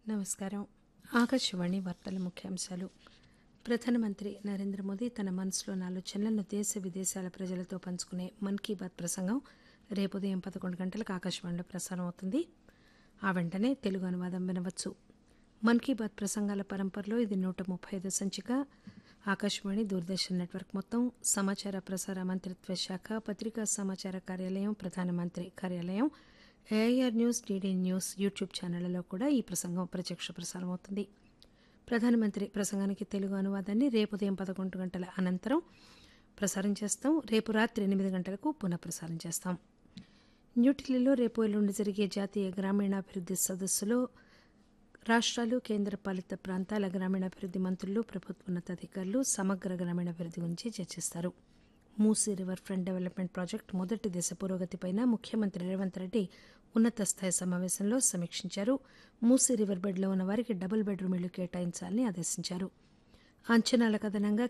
నమస్కారం ఆకాశవాణి వార్తల ముఖ్యాంశాలు ప్రధానమంత్రి నరేంద్ర మోదీ తన మనసులోని ఆలోచనలను దేశ విదేశాల ప్రజలతో పంచుకునే మన్ కీ బాత్ ప్రసంగం రేపు ఉదయం పదకొండు గంటలకు ఆకాశవాణిలో ప్రసారం అవుతుంది ఆ వెంటనే తెలుగు అనువాదం వినవచ్చు మన్ కీ బాత్ ప్రసంగాల పరంపరలో ఇది నూట ముప్పై ఐదు సంచిక ఆకాశవాణి దూరదర్శన్ నెట్వర్క్ మొత్తం సమాచార ప్రసార మంత్రిత్వ శాఖ పత్రికా సమాచార కార్యాలయం ప్రధానమంత్రి కార్యాలయం AIR news DD news YouTube ఛానళ్లలో కూడా ఈ ప్రసంగం ప్రత్యక్ష ప్రసారం అవుతుంది ప్రధానమంత్రి ప్రసంగానికి తెలుగు అనువాదాన్ని రేపు ఉదయం పదకొండు గంటల అనంతరం ప్రసారం చేస్తాం రేపు రాత్రి ఎనిమిది గంటలకు పునః ప్రసారం చేస్తాం న్యూఢిల్లీలో రేపు ఎల్లుండి జరిగే జాతీయ గ్రామీణాభివృద్ది సదస్సులో రాష్ట్రాలు కేంద్రపాలిత ప్రాంతాల గ్రామీణాభివృద్ది మంత్రులు ప్రభుత్వ ఉన్నతాధికారులు సమగ్ర గ్రామీణాభివృద్ది గురించి చర్చిస్తారు Musi river front development project మొదటి దశ పురోగతిపైన ముఖ్యమంత్రి రేవంత్ రెడ్డి ఉన్నత స్థాయి సమావేశంలో సమీక్షించారు మూసీ రివర్ బెడ్లో ఉన్న వారికి డబుల్ బెడ్రూమ్ ఇళ్లు కేటాయించాలని ఆదేశించారు అంచనాలకు అదనంగా